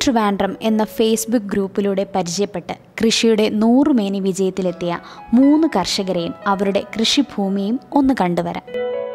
ട്രിവാൻഡ്രം എന്ന ഫേസ്ബുക്ക് ഗ്രൂപ്പിലൂടെ പരിചയപ്പെട്ട് കൃഷിയുടെ നൂറുമേനി വിജയത്തിലെത്തിയ മൂന്ന് കർഷകരെയും അവരുടെ കൃഷിഭൂമിയും ഒന്ന് കണ്ടുവരാം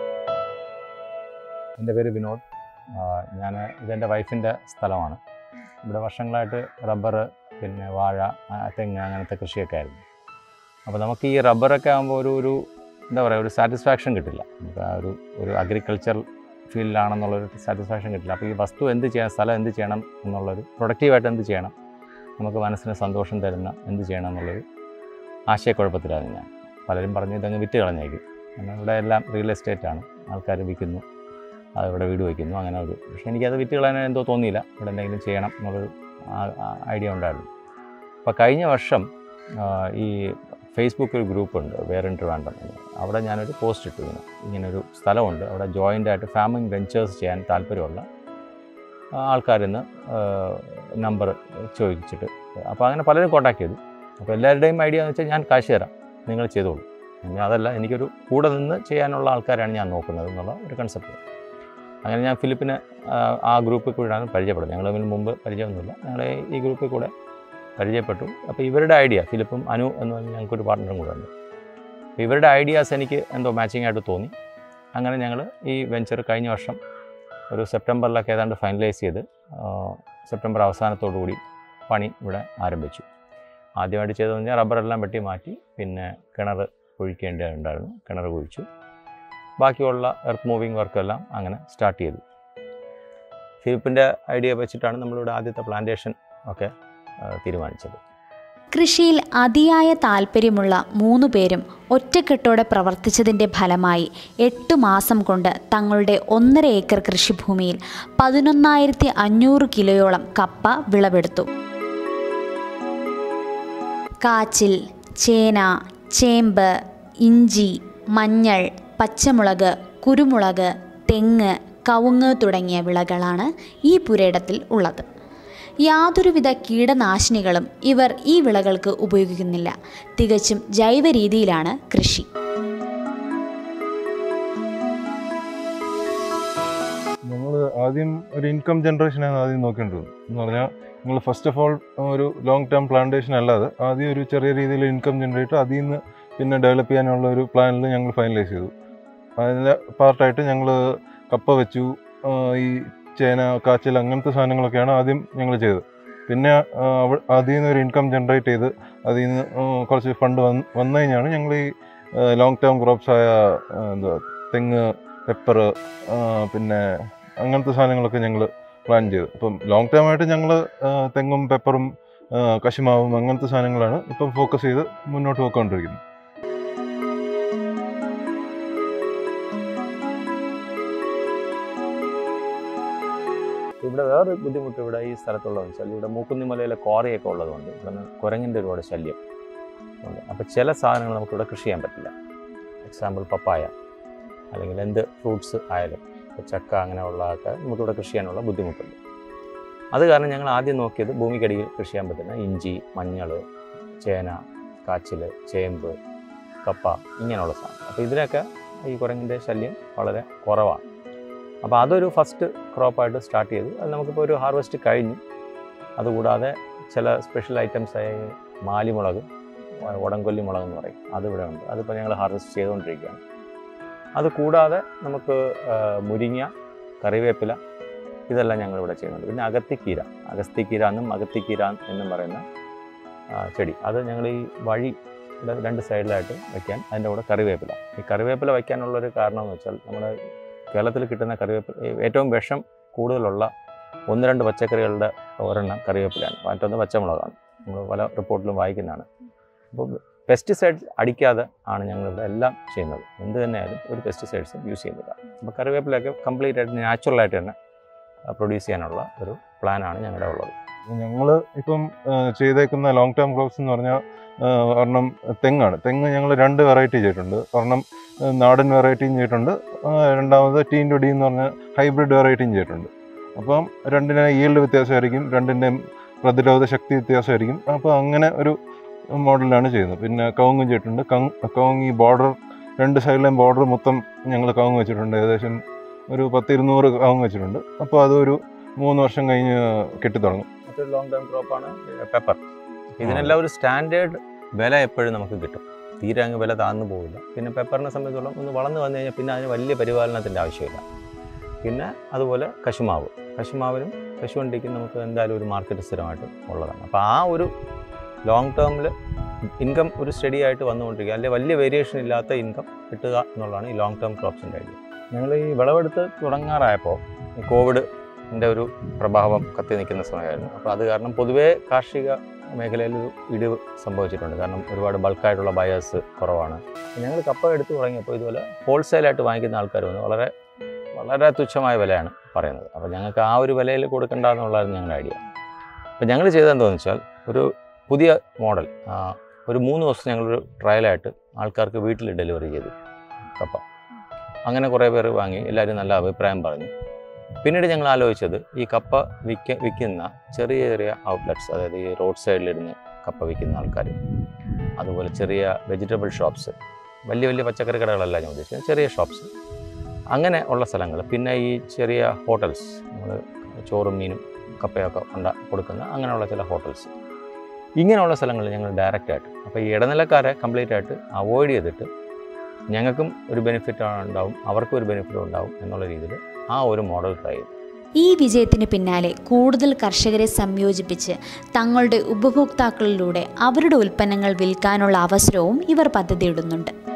എൻ്റെ പേര് വിനോദ് ഞാൻ ഇതെൻ്റെ വൈഫിൻ്റെ സ്ഥലമാണ് ഇവിടെ വർഷങ്ങളായിട്ട് റബ്ബർ പിന്നെ വാഴ ആ, തെങ്ങ് അങ്ങനത്തെ കൃഷിയൊക്കെ ആയിരുന്നു അപ്പോൾ നമുക്ക് ഈ റബ്ബറൊക്കെ ആകുമ്പോൾ ഒരു ഒരു എന്താ പറയുക ഒരു സാറ്റിസ്ഫാക്ഷൻ കിട്ടില്ല നമുക്ക് ആ ഒരു ഒരു അഗ്രികൾച്ചർ ഫീൽഡിലാണെന്നുള്ളൊരു സാറ്റിസ്ഫാക്ഷൻ കിട്ടില്ല അപ്പോൾ ഈ വസ്തു എന്ത് ചെയ്യണം സ്ഥലം എന്ത് ചെയ്യണം എന്നുള്ളൊരു പ്രൊഡക്റ്റീവായിട്ട് എന്ത് ചെയ്യണം നമുക്ക് മനസ്സിന് സന്തോഷം തരുന്ന എന്ത് ചെയ്യണം എന്നുള്ളൊരു ആശയക്കുഴപ്പത്തിലാണ് ഞാൻ പലരും പറഞ്ഞു ഇതങ്ങ് വിറ്റ് കളഞ്ഞേക്കും കാരണം ഇവിടെ എല്ലാം റിയൽ എസ്റ്റേറ്റ് ആണ് ആൾക്കാർ വിൽക്കുന്നു അത് ഇവിടെ വീട് വയ്ക്കുന്നു അങ്ങനെ ഒരു പക്ഷേ എനിക്കത് വിറ്റ് കളയാൻ എന്തോ തോന്നിയില്ല ഇവിടെ എന്തെങ്കിലും ചെയ്യണം എന്നുള്ളൊരു ഐഡിയ ഉണ്ടായിരുന്നു അപ്പോൾ കഴിഞ്ഞ വർഷം ആ, ഈ ഫേസ്ബുക്ക് ഒരു ഗ്രൂപ്പുണ്ട് വേറെ ട്രിവാൻഡ്രം എന്ന്. അവിടെ ഞാനൊരു പോസ്റ്റ് ഇട്ടു ഇങ്ങനെ ഇങ്ങനൊരു സ്ഥലമുണ്ട് അവിടെ ജോയിൻ്റ് ആയിട്ട് ഫാമിംഗ് വെഞ്ചേഴ്സ് ചെയ്യാൻ താല്പര്യമുള്ള ആൾക്കാരിൽ നിന്ന് നമ്പർ ചോദിച്ചിട്ട് അപ്പോൾ അങ്ങനെ പലരും കോൺടാക്ട് ചെയ്തു അപ്പോൾ എല്ലാവരുടെയും ഐഡിയ എന്ന് വെച്ചാൽ ഞാൻ കാശ് തരാം നിങ്ങൾ ചെയ്തോളൂ ഞാൻ അതല്ല എനിക്കൊരു കൂടെ നിന്ന് ചെയ്യാനുള്ള ആൾക്കാരാണ് ഞാൻ നോക്കുന്നത് എന്നുള്ള ഒരു കൺസെപ്റ്റ് അങ്ങനെ ഞാൻ ഫിലിപ്പിനെ ആ, ആ ഗ്രൂപ്പിൽ കൂടെയാണ് പരിചയപ്പെടുന്നത് ഞങ്ങൾ തമ്മിൽ മുമ്പ് പരിചയമൊന്നുമില്ല ഞങ്ങൾ ഈ ഗ്രൂപ്പിൽ കൂടെ പരിചയപ്പെട്ടു അപ്പോൾ ഇവരുടെ ഐഡിയ ഫിലിപ്പും അനു എന്ന് പറഞ്ഞ ഞങ്ങൾക്കൊരു പാർട്ട്ണറും കൂടെ ഉണ്ട് അപ്പോൾ ഇവരുടെ ഐഡിയാസ് എനിക്ക് എന്തോ മാച്ചിങ് ആയിട്ട് തോന്നി അങ്ങനെ ഞങ്ങൾ ഈ വെഞ്ചർ കഴിഞ്ഞ വർഷം ഒരു സെപ്റ്റംബറിലൊക്കെ ഏതാണ്ട് ഫൈനലൈസ് ചെയ്ത് ആ, സെപ്റ്റംബർ അവസാനത്തോടു കൂടി പണി ഇവിടെ ആരംഭിച്ചു ആദ്യമായിട്ട് ചെയ്തതെന്ന് പറഞ്ഞാൽ റബ്ബറെല്ലാം വെട്ടി മാറ്റി പിന്നെ കിണർ കുഴിക്കേണ്ടതുണ്ടായിരുന്നു കിണർ കുഴിച്ചു ബാക്കിയുള്ള എർത്ത് മൂവിങ് വർക്കെല്ലാം അങ്ങനെ സ്റ്റാർട്ട് ചെയ്തു ഫിലിപ്പിൻ്റെ ഐഡിയ വെച്ചിട്ടാണ് നമ്മളിവിടെ ആദ്യത്തെ പ്ലാന്റേഷൻ ഒക്കെ ആ, തീരുമാനിച്ചത് കൃഷിയിൽ അതിയായ താല്പര്യമുള്ള മൂന്ന് പേരും ഒറ്റക്കെട്ടോടെ പ്രവർത്തിച്ചതിൻ്റെ ഫലമായി എട്ടു മാസം കൊണ്ട് തങ്ങളുടെ ഒന്നര ഏക്കർ കൃഷിഭൂമിയിൽ പതിനൊന്നായിരത്തി അഞ്ഞൂറ് കിലോയോളം കപ്പ വിളവെടുത്തു കാച്ചിൽ ചേന ചേമ്പ് ഇഞ്ചി മഞ്ഞൾ പച്ചമുളക് കുരുമുളക് തെങ്ങ് കവുങ്ങ് തുടങ്ങിയ വിളകളാണ് ഈ പുരയിടത്തിൽ ഉള്ളത് യാതൊരുവിധ കീടനാശിനികളും ഇവർ ഈ വിളകൾക്ക് ഉപയോഗിക്കുന്നില്ല തികച്ചും ജൈവ രീതിയിലാണ് കൃഷി ഞങ്ങൾ ആദ്യം ഒരു ഇൻകം ജനറേഷനാണ് ആദ്യം നോക്കേണ്ടത് എന്ന് പറഞ്ഞാൽ നിങ്ങൾ ഫസ്റ്റ് ഓഫ് ഓൾ ഒരു ലോങ് ടേം പ്ലാന്റേഷൻ അല്ലാതെ ആദ്യം ഒരു ചെറിയ രീതിയിൽ ഇൻകം ജനറേറ്റ് അതിൽ നിന്ന് പിന്നെ ഡെവലപ്പ് ചെയ്യാനുള്ള ഒരു പ്ലാനിൽ ഞങ്ങൾ ഫൈനലൈസ് ചെയ്തു അതിൻ്റെ പാർട്ടായിട്ട് ഞങ്ങൾ കപ്പ വെച്ചു ആ, ഈ ചേന കാച്ചിൽ അങ്ങനത്തെ സാധനങ്ങളൊക്കെയാണ് ആദ്യം ഞങ്ങൾ ചെയ്തത് പിന്നെ ആ, അവ- അതിൽ നിന്ന് ഒരു ഇൻകം ജനറേറ്റ് ചെയ്ത് അതിൽ നിന്ന് ആ, കുറച്ച് ഫണ്ട് വന്ന് വന്നു കഴിഞ്ഞാണ് ഞങ്ങൾ ഈ ലോങ് ടേം ക്രോപ്സ് ആയ ആ, എന്താ തെങ്ങ് പെപ്പർ പിന്നെ അങ്ങനത്തെ സാധനങ്ങളൊക്കെ ഞങ്ങൾ പ്ലാൻ ചെയ്തു അപ്പം ലോങ് ടേം ആയിട്ട് ഞങ്ങൾ തെങ്ങും പെപ്പറും ആ, കശുമാവും അങ്ങനത്തെ സാധനങ്ങളാണ് ഇപ്പം ഫോക്കസ് ചെയ്ത് മുന്നോട്ട് പോയിക്കൊണ്ടിരിക്കുന്നത് ഇവിടെ വേറൊരു ബുദ്ധിമുട്ട് ഇവിടെ ഈ സ്ഥലത്തുള്ളതെന്ന് വെച്ചാൽ ഇവിടെ മൂക്കുന്നിമലയിലെ ക്വാറിയൊക്കെ ഉള്ളതുകൊണ്ട് ഇവിടെ നിന്ന് കുരങ്ങിൻ്റെ ഒരുപാട് ശല്യം ഉണ്ട് അപ്പോൾ ചില സാധനങ്ങൾ നമുക്കിവിടെ കൃഷി ചെയ്യാൻ പറ്റില്ല എക്സാമ്പിൾ പപ്പായ അല്ലെങ്കിൽ എന്ത് ഫ്രൂട്ട്സ് ആയാലും ഇപ്പോൾ ചക്ക അങ്ങനെയുള്ളതൊക്കെ നമുക്കിവിടെ കൃഷി ചെയ്യാനുള്ള ബുദ്ധിമുട്ടുണ്ട് അത് കാരണം ഞങ്ങൾ ആദ്യം നോക്കിയത് ഭൂമിക്കടിയിൽ കൃഷി ചെയ്യാൻ പറ്റുന്ന ഇഞ്ചി മഞ്ഞൾ ചേന കാച്ചിൽ ചേമ്പ് കപ്പ ഇങ്ങനെയുള്ള സാധനം അപ്പോൾ ഇതിനൊക്കെ ഈ കുരങ്ങിൻ്റെ ശല്യം വളരെ കുറവാണ് അപ്പോൾ അതൊരു ഫസ്റ്റ് ക്രോപ്പായിട്ട് സ്റ്റാർട്ട് ചെയ്തു അത് നമുക്കിപ്പോൾ ഒരു ഹാർവെസ്റ്റ് കഴിഞ്ഞു അതുകൂടാതെ ചില സ്പെഷ്യൽ ഐറ്റംസ് ആയ മാലിമുളക് ഉടംകൊല്ലി മുളക് എന്ന് പറയും അതിവിടെ ഉണ്ട് അതിപ്പോൾ ഞങ്ങൾ ഹാർവെസ്റ്റ് ചെയ്തുകൊണ്ടിരിക്കുകയാണ് അത് കൂടാതെ നമുക്ക് ആ, മുരിങ്ങ കറിവേപ്പില ഇതെല്ലാം ഞങ്ങളിവിടെ ചെയ്യുന്നുണ്ട് പിന്നെ അകത്തിക്കീര അഗസ്തിക്കീര എന്നും അകത്തിക്കീര എന്നും പറയുന്ന ആ, ചെടി അത് ഞങ്ങൾ ഈ വഴി ഇവിടെ രണ്ട് സൈഡിലായിട്ട് വയ്ക്കാൻ അതിൻ്റെ കൂടെ കറിവേപ്പില ഈ കറിവേപ്പില വയ്ക്കാനുള്ളൊരു കാരണം എന്ന് വെച്ചാൽ നമ്മുടെ കേരളത്തിൽ കിട്ടുന്ന കറിവേപ്പില ഈ ഏറ്റവും വിഷം കൂടുതലുള്ള ഒന്ന് രണ്ട് പച്ചക്കറികളുടെ ഒരെണ്ണം കറിവേപ്പിലയാണ് മറ്റൊന്ന് പച്ചമുളകാണ് നമ്മൾ പല റിപ്പോർട്ടിലും വായിക്കുന്നതാണ് അപ്പോൾ പെസ്റ്റിസൈഡ്സ് അടിക്കാതെ ആണ് ഞങ്ങളിവിടെ എല്ലാം ചെയ്യുന്നത് എന്ത് തന്നെയായാലും ഒരു പെസ്റ്റിസൈഡ്സും യൂസ് ചെയ്യുന്നില്ല അപ്പോൾ കറിവേപ്പിലൊക്കെ കംപ്ലീറ്റ് ആയിട്ട് നാച്ചുറലായിട്ട് തന്നെ പ്രൊഡ്യൂസ് ചെയ്യാനുള്ള ഒരു പ്ലാനാണ് ഞങ്ങളുടെ ഉള്ളത് ഞങ്ങൾ ഇപ്പം ആ, ചെയ്തേക്കുന്ന ലോങ് ടേം ക്രോപ്സ് എന്ന് പറഞ്ഞാൽ ആ, ഒരെണ്ണം തെങ്ങാണ് തെങ്ങ് ഞങ്ങൾ രണ്ട് വെറൈറ്റി ചെയ്തിട്ടുണ്ട് ഒരെണ്ണം ആ, നാടൻ വെറൈറ്റിയും ചെയ്തിട്ടുണ്ട് ആ, രണ്ടാമത് ടീൻ ടു ഡി എന്ന് പറഞ്ഞ ഹൈബ്രിഡ് വെറൈറ്റിയും ചെയ്തിട്ടുണ്ട് അപ്പം രണ്ടിനെ ഈൽഡ് വ്യത്യാസമായിരിക്കും രണ്ടിൻ്റെയും പ്രതിരോധ ശക്തി വ്യത്യാസമായിരിക്കും അപ്പോൾ അങ്ങനെ ഒരു മോഡലാണ് ചെയ്യുന്നത് പിന്നെ കവുങ്ങും ചെയ്തിട്ടുണ്ട് കങ് കവുങ്ങ് ഈ ബോർഡർ രണ്ട് സൈഡിലെയും ബോർഡർ മൊത്തം ഞങ്ങൾ കവുങ്ങ് വെച്ചിട്ടുണ്ട് ഏകദേശം ഒരു പത്ത് ഇരുന്നൂറ് കവുങ്ങ് വെച്ചിട്ടുണ്ട് അപ്പോൾ അതൊരു മൂന്ന് വർഷം കഴിഞ്ഞ് കെട്ടിത്തുടങ്ങും മറ്റൊരു ലോങ് ടേം ക്രോപ്പാണ് പെപ്പർ ഇതിനെല്ലാം ഒരു സ്റ്റാൻഡേർഡ് വില എപ്പോഴും നമുക്ക് കിട്ടും തീരെ അങ്ങ് വില താഴ്ന്നു പോവില്ല പിന്നെ പെപ്പറിനെ സംബന്ധിച്ചോളം ഒന്ന് വളർന്നു വന്നു കഴിഞ്ഞാൽ പിന്നെ അതിന് വലിയ പരിപാലനത്തിൻ്റെ ആവശ്യമില്ല പിന്നെ അതുപോലെ കശുമാവ് കശുമാവിനും കശുവണ്ടിക്കും നമുക്ക് എന്തായാലും ഒരു മാർക്കറ്റ് സ്ഥിരമായിട്ട് ഉള്ളതാണ് അപ്പോൾ ആ ഒരു ലോങ് ടേമിൽ ഇൻകം ഒരു സ്റ്റഡി ആയിട്ട് വന്നുകൊണ്ടിരിക്കുക അല്ലെങ്കിൽ വലിയ വേരിയേഷൻ ഇല്ലാത്ത ഇൻകം കിട്ടുക എന്നുള്ളതാണ് ഈ ലോങ് ടേം ക്രോപ്സിൻ്റെ ഐഡിയ ഞങ്ങൾ ഈ വിളവെടുത്ത് തുടങ്ങാറായപ്പോൾ ഈ കോവിഡിൻ്റെ ഒരു പ്രഭാവം കത്തി നിൽക്കുന്ന സമയമായിരുന്നു അപ്പോൾ അത് കാരണം പൊതുവേ കാർഷിക മേഖലയിൽ ഒരു ഇടിവ് സംഭവിച്ചിട്ടുണ്ട് കാരണം ഒരുപാട് ബൾക്കായിട്ടുള്ള ബയേഴ്സ് കുറവാണ് ഞങ്ങൾ കപ്പ എടുത്ത് തുടങ്ങിയപ്പോൾ ഇതുപോലെ ഹോൾസെയിലായിട്ട് വാങ്ങിക്കുന്ന ആൾക്കാർ വന്ന് വളരെ വളരെ തുച്ഛമായ വിലയാണ് പറയുന്നത് അപ്പോൾ ഞങ്ങൾക്ക് ആ ഒരു വിലയിൽ കൊടുക്കണ്ട എന്നുള്ളതായിരുന്നു ഞങ്ങളുടെ ഐഡിയ അപ്പോൾ ഞങ്ങൾ ചെയ്തതെന്താണെന്ന് വെച്ചാൽ ഒരു പുതിയ മോഡൽ ഒരു മൂന്ന് ദിവസം ഞങ്ങളൊരു ട്രയലായിട്ട് ആൾക്കാർക്ക് വീട്ടിൽ ഡെലിവറി ചെയ്തു കപ്പ അങ്ങനെ കുറേ പേര് വാങ്ങി എല്ലാവരും നല്ല അഭിപ്രായം പറഞ്ഞു പിന്നീട് ഞങ്ങൾ ആലോചിച്ചത് ഈ കപ്പ വിൽക്ക വിൽക്കുന്ന ചെറിയ ചെറിയ ഔട്ട്ലെറ്റ്സ് അതായത് ഈ റോഡ് സൈഡിലിരുന്ന് കപ്പ വിൽക്കുന്ന ആൾക്കാർ അതുപോലെ ചെറിയ വെജിറ്റബിൾ ഷോപ്സ് വലിയ വലിയ പച്ചക്കറി കടകളല്ല ഞാൻ ഉദ്ദേശിക്കുന്നത് ചെറിയ ഷോപ്സ് അങ്ങനെ ഉള്ള സ്ഥലങ്ങൾ പിന്നെ ഈ ചെറിയ ഹോട്ടൽസ് നമ്മൾ ചോറും മീനും കപ്പയൊക്കെ ഉണ്ട കൊടുക്കുന്ന അങ്ങനെയുള്ള ചില ഹോട്ടൽസ് ഇങ്ങനെയുള്ള സ്ഥലങ്ങളിൽ ഞങ്ങൾ ഡയറക്റ്റ് ആയിട്ട് അപ്പോൾ ഈ ഇടനിലക്കാരെ കംപ്ലീറ്റ് ആയിട്ട് അവോയ്ഡ് ചെയ്തിട്ട് ഞങ്ങൾക്കും ഒരു ബെനിഫിറ്റ് ഉണ്ടാവും അവർക്കും ഒരു ബെനിഫിറ്റ് ഉണ്ടാവും എന്നുള്ള രീതിയിൽ ആ ഒരു മോഡൽ ട്രൈ ചെയ്തു ഈ വിജയത്തിന് പിന്നാലെ കൂടുതൽ കർഷകരെ സംയോജിപ്പിച്ച് തങ്ങളുടെ ഉപഭോക്താക്കളിലൂടെ അവരുടെ ഉൽപ്പന്നങ്ങൾ വിൽക്കാനുള്ള അവസരവും ഇവർ പദ്ധതിയിടുന്നുണ്ട്